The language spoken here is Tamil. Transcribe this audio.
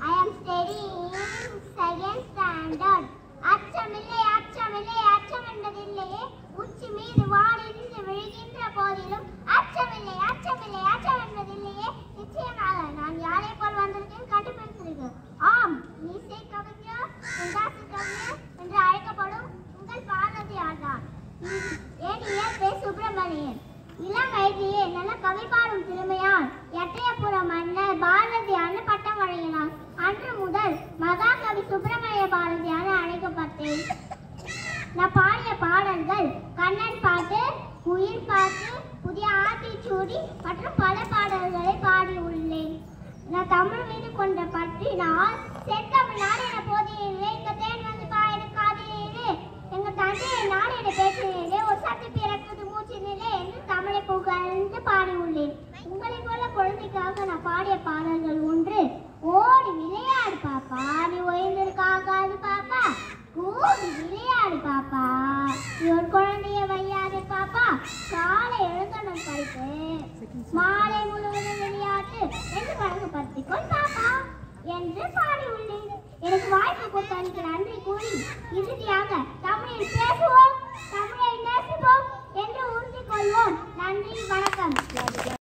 I am studying second standard. அச்சமில்லை அச்சமில்லை அச்சம் என்பதில்லையே உச்சி மீது வானிருந்து விழுகின்ற போதிலும் அச்சமில்லை அச்சமில்லை அச்சம் என்பதில்லையே நிச்சயமாக நான் யாரை போல் வந்திருக்கேன் கண்டுபிடித்திருக்கேன் ஆம் இசை கவிஞர் உண்டாசு கவிஞர் என்று அழைக்கப்படும் உங்கள் பாரதியார் தான் என் இயற் பே சுப்பிரமணியன் இளம் வயதிலே நல்ல கவி பாடும் திறமையால் எட்டயபுர மன்னர் பாரதியான பட்டம் வழங்கினார் அன்று முதல் மகாகவி சுப்பிரமணிய பாரதியான அழைக்கப்பட்டேன் நான் பாடிய பாடல்கள் கண்ணன் பாட்டு உயிர் பாட்டு புதிய ஆத்திச்சூடி மற்றும் பல பாடல்களை பாடியுள்ளேன் நான் தமிழ் மீது கொண்ட பற்றினால் செந்தமிழ்நாடு என போதியிலே எங்க தேன் வந்து பாயிரு காதிலே எங்க தந்தையை நாடு என பேசினே ஒரு சத்து பிறக்குது மூச்சினிலே என்று தமிழை புகழ்ந்து பாடியுள்ளேன் உங்களை போல குழந்தைக்காக நான் பாடிய பாடல்கள் ஒன்று ஓடி விளையாடு பாப்பா நீ ஓய்ந்திருக்காகாது பாப்பா ஓடி விளையாடு பாப்பா நீ ஒரு குழந்தைய வையாது பாப்பா காலை எழுந்தனும் படிப்பு மாலை முழுவதும் விளையாட்டு என்று வழங்கப்படுத்திக்கொள் பாப்பா என்று பாடியுள்ளேன் எனக்கு வாய்ப்பு கொடுத்தனுக்கு நன்றி கூறி இறுதியாக தமிழில் பேசுவோம் தமிழை நேசிப்போம் என்று உறுதி கொள்வோம் நன்றி வணக்கம்